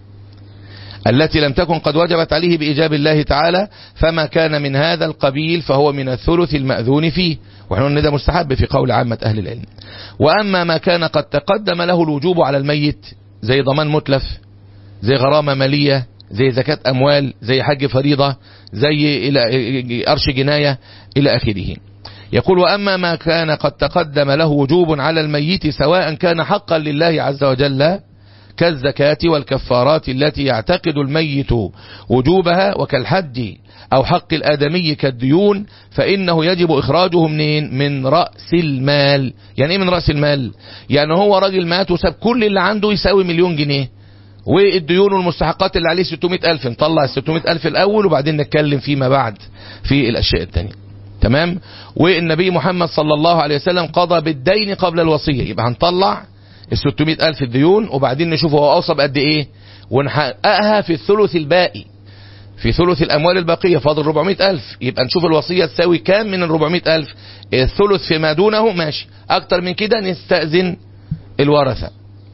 التي لم تكن قد وجبت عليه بإيجاب الله تعالى فما كان من هذا القبيل فهو من الثلث المأذون فيه ونحن أن ده مستحب في قول عامة أهل العلم وأما ما كان قد تقدم له الوجوب على الميت زي ضمان متلف زي غرامة مالية زي زكاة أموال زي حج فريضة زي إلى أرش جناية إلى آخره يقول وأما ما كان قد تقدم له وجوب على الميت سواء كان حقا لله عز وجل كالزكاة والكفارات التي يعتقد الميت وجوبها وكالحج أو حق الآدمي كالديون فإنه يجب إخراجه منين من رأس المال يعني إيه من رأس المال يعني هو راجل مات وساب كل اللي عنده يساوي مليون جنيه والديون والمستحقات اللي عليه 600 ألف نطلع ال 600 ألف الأول وبعدين نتكلم فيما بعد في الأشياء التانية تمام والنبي محمد صلى الله عليه وسلم قضى بالدين قبل الوصية يبقى هنطلع ال 600 ألف الديون وبعدين نشوف هو أوصى بقد إيه ونحققها في الثلث الباقي في ثلث الأموال الباقية فاضل 400 ألف يبقى نشوف الوصية تساوي كام من ال 400 ألف الثلث فيما دونه ماشي أكتر من كده نستأذن الورثة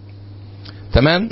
تمام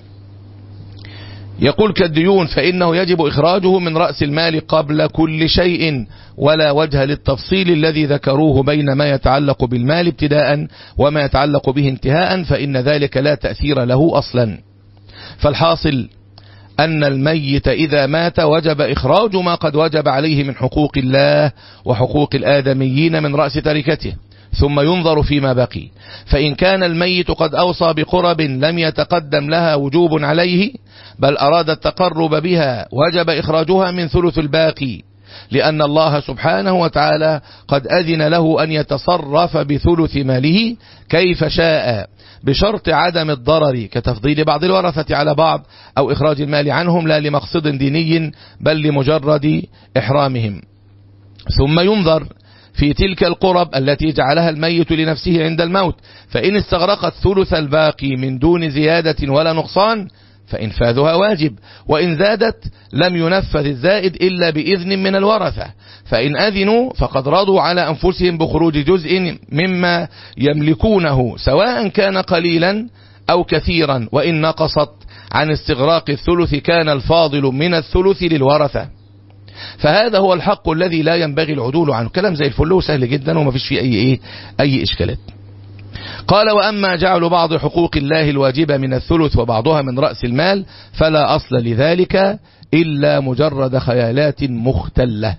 يقول كالديون فإنه يجب إخراجه من رأس المال قبل كل شيء ولا وجه للتفصيل الذي ذكروه بين ما يتعلق بالمال ابتداء وما يتعلق به انتهاء فإن ذلك لا تأثير له أصلا فالحاصل أن الميت إذا مات وجب إخراج ما قد وجب عليه من حقوق الله وحقوق الآدميين من رأس تركته ثم ينظر فيما بقي فإن كان الميت قد أوصى بقرب لم يتقدم لها وجوب عليه بل أراد التقرب بها وجب إخراجها من ثلث الباقي لأن الله سبحانه وتعالى قد أذن له أن يتصرف بثلث ماله كيف شاء بشرط عدم الضرر كتفضيل بعض الورثة على بعض أو إخراج المال عنهم لا لمقصد ديني بل لمجرد إحرامهم ثم ينظر في تلك القرب التي جعلها الميت لنفسه عند الموت فإن استغرقت ثلث الباقي من دون زيادة ولا نقصان فإنفاذها واجب وإن زادت لم ينفذ الزائد إلا بإذن من الورثة فإن أذنوا فقد رضوا على أنفسهم بخروج جزء مما يملكونه سواء كان قليلا أو كثيرا وإن نقصت عن استغراق الثلث كان الفاضل من الثلث للورثة فهذا هو الحق الذي لا ينبغي العدول عنه كلام زي الفل وسهل جدا وما فيش فيه أي, إيه أي إشكالات قال وأما جعل بعض حقوق الله الواجبة من الثلث وبعضها من رأس المال فلا أصل لذلك إلا مجرد خيالات مختلة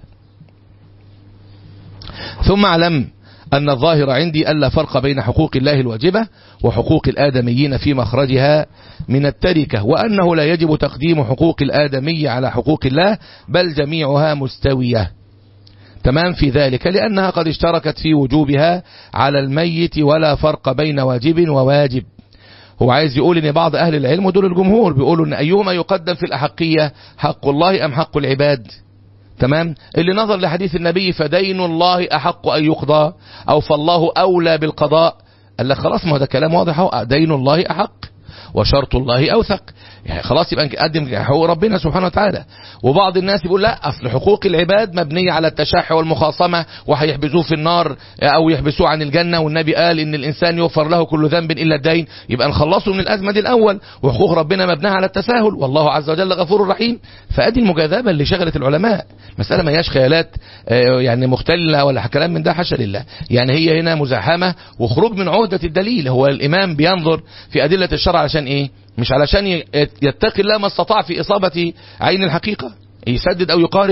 ثم اعلم أن الظاهر عندي ألا فرق بين حقوق الله الواجبة وحقوق الآدميين في مخرجها من التركة وأنه لا يجب تقديم حقوق الآدمي على حقوق الله بل جميعها مستوية تمام في ذلك لأنها قد اشتركت في وجوبها على الميت ولا فرق بين واجب وواجب هو عايز يقول ان بعض اهل العلم ودول الجمهور بيقولوا ان ايهما يقدم في الاحقية حق الله ام حق العباد تمام اللي نظر لحديث النبي فدين الله احق ان يقضى او فالله اولى بالقضاء قال لك خلاص ما هو ده كلام واضح اهو دين الله احق وشرط الله اوثق يعني خلاص يبقى نقدم حقوق ربنا سبحانه وتعالى وبعض الناس يقول لا اصل حقوق العباد مبنيه على التشحي والمخاصمه وهيحبسوه في النار او يحبسوه عن الجنه والنبي قال ان الانسان يغفر له كل ذنب الا الدين يبقى نخلصه من الازمه دي الاول وحقوق ربنا مبنيه على التساهل والله عز وجل غفور رحيم فادي المجاذبه اللي شغلت العلماء مساله ما هياش خيالات يعني مختله ولا كلام من ده حاشا لله يعني هي هنا مزاحمه وخروج من عهده الدليل هو الامام بينظر في ادله الشرع عشان ايه مش علشان يتقي الله ما استطاع في إصابة عين الحقيقة يسدد أو يقارب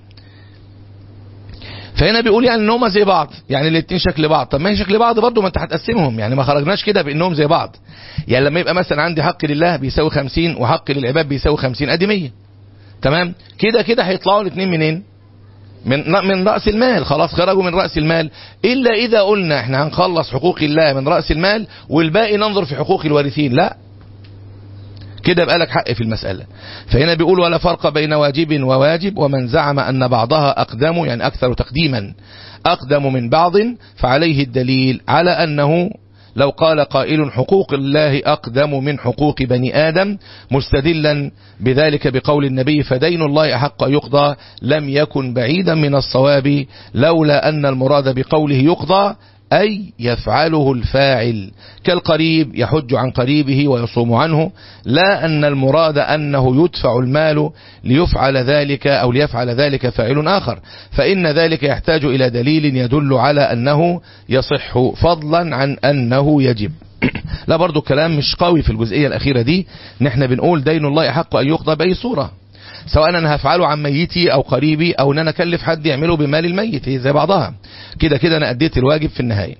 فهنا بيقول يعني ان هم زي بعض يعني الاثنين شكل بعض طب ما هي شكل بعض برضه ما انت هتقسمهم يعني ما خرجناش كده بانهم زي بعض يعني لما يبقى مثلا عندي حق لله بيساوي 50 وحق للعباد بيساوي 50 ادي 100 تمام كده كده هيطلعوا الاثنين منين من من راس المال خلاص خرجوا من راس المال الا اذا قلنا احنا هنخلص حقوق الله من راس المال والباقي ننظر في حقوق الوارثين لا كده يبقى لك حق في المسألة فهنا بيقول ولا فرق بين واجب وواجب ومن زعم أن بعضها أقدم يعني أكثر تقديما أقدم من بعض فعليه الدليل على أنه لو قال قائل حقوق الله أقدم من حقوق بني آدم مستدلا بذلك بقول النبي فدين الله أحق يقضى لم يكن بعيدا من الصواب لولا أن المراد بقوله يقضى أي يفعله الفاعل كالقريب يحج عن قريبه ويصوم عنه لا أن المراد أنه يدفع المال ليفعل ذلك أو ليفعل ذلك فاعل آخر فإن ذلك يحتاج إلى دليل يدل على أنه يصح فضلا عن أنه يجب لا برضو كلام مش قوي في الجزئية الأخيرة دي نحن بنقول دين الله حق أن يقضى بأي صورة سواء انا هفعله عن ميتي او قريبي او ان انا اكلف حد يعمله بمال الميت هي زي بعضها كده كده انا اديت الواجب في النهاية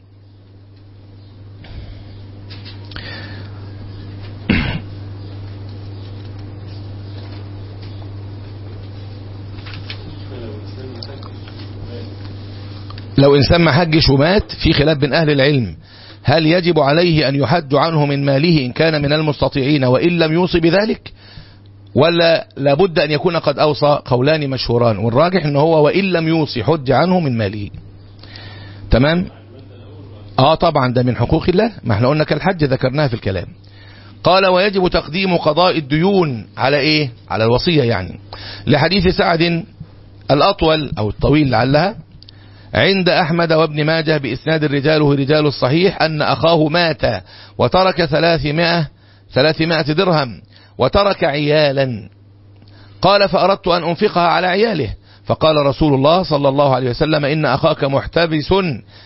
لو انسان ما حجش ومات في خلاف بين اهل العلم هل يجب عليه أن يحج عنه من ماله إن كان من المستطيعين وإن لم يوصي بذلك ولا لابد أن يكون قد أوصى قولان مشهوران والراجح أنه هو وإن لم يوصي حج عنه من ماله تمام آه طبعا ده من حقوق الله ما احنا قلنا كالحج ذكرناها في الكلام قال ويجب تقديم قضاء الديون على ايه على الوصية يعني لحديث سعد الأطول أو الطويل لعلها عند أحمد وابن ماجه بإسناد الرجال رجال الصحيح أن أخاه مات وترك ثلاثمائة, ثلاثمائة درهم وترك عيالا قال فأردت أن أنفقها على عياله فقال رسول الله صلى الله عليه وسلم إن أخاك محتبس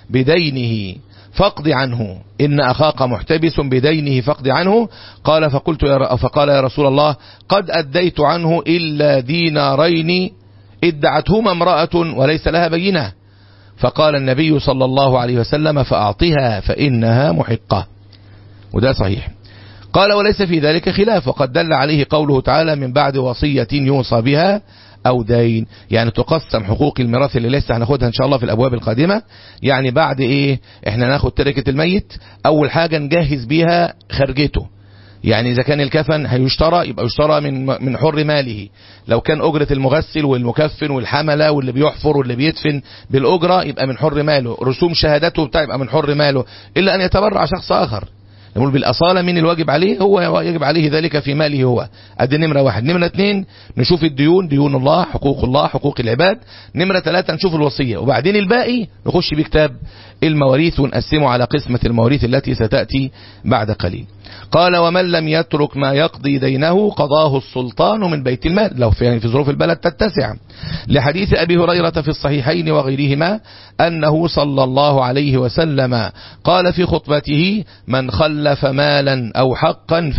بدينه فاقض عنه إن أخاك محتبس بدينه فاقض عنه قال فقلت يا فقال يا رسول الله قد أديت عنه إلا دينارين ادعتهما امرأة وليس لها بينة فقال النبي صلى الله عليه وسلم فأعطها فإنها محقة وده صحيح قال وليس في ذلك خلاف وقد دل عليه قوله تعالى من بعد وصية يوصى بها أو دين يعني تقسم حقوق الميراث اللي لسه هناخدها إن شاء الله في الأبواب القادمة يعني بعد إيه إحنا ناخد تركة الميت أول حاجة نجهز بيها خرجته يعني إذا كان الكفن هيشترى يبقى يشترى من من حر ماله لو كان أجرة المغسل والمكفن والحملة واللي بيحفر واللي بيدفن بالأجرة يبقى من حر ماله رسوم شهادته بتاع يبقى من حر ماله إلا أن يتبرع شخص آخر نقول بالأصالة من الواجب عليه هو يجب عليه ذلك في ماله هو ادي نمرة واحد نمرة اثنين نشوف الديون ديون الله حقوق الله حقوق العباد نمرة ثلاثة نشوف الوصية وبعدين الباقي نخش بكتاب المواريث ونقسمه على قسمة المواريث التي ستأتي بعد قليل قال ومن لم يترك ما يقضي دينه قضاه السلطان من بيت المال لو في, يعني في ظروف البلد تتسع لحديث أبي هريرة في الصحيحين وغيرهما أنه صلى الله عليه وسلم قال في خطبته من خلف مالا أو حقا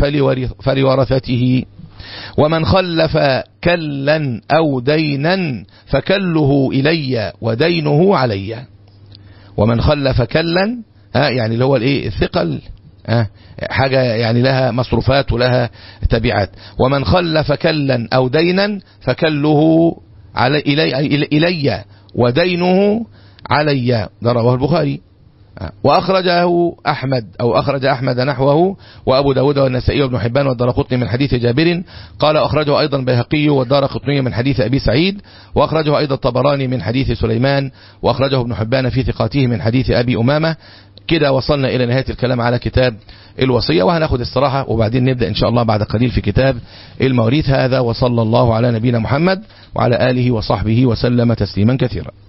فلورثته ومن خلف كلا أو دينا فكله إلي ودينه علي ومن خلف كلا ها يعني اللي هو الايه الثقل ها حاجة يعني لها مصروفات ولها تبعات ومن خلف كلا أو دينا فكله علي إلي, إلي ودينه علي ده رواه البخاري وأخرجه أحمد أو أخرج أحمد نحوه وأبو داود والنسائي وابن حبان والدرقطني من حديث جابر قال أخرجه أيضا بيهقي والدارقطني من حديث أبي سعيد وأخرجه أيضا الطبراني من حديث سليمان وأخرجه ابن حبان في ثقاته من حديث أبي أمامة كده وصلنا إلى نهاية الكلام على كتاب الوصية وهناخد استراحة وبعدين نبدأ إن شاء الله بعد قليل في كتاب المواريث هذا وصلى الله على نبينا محمد وعلى آله وصحبه وسلم تسليما كثيرا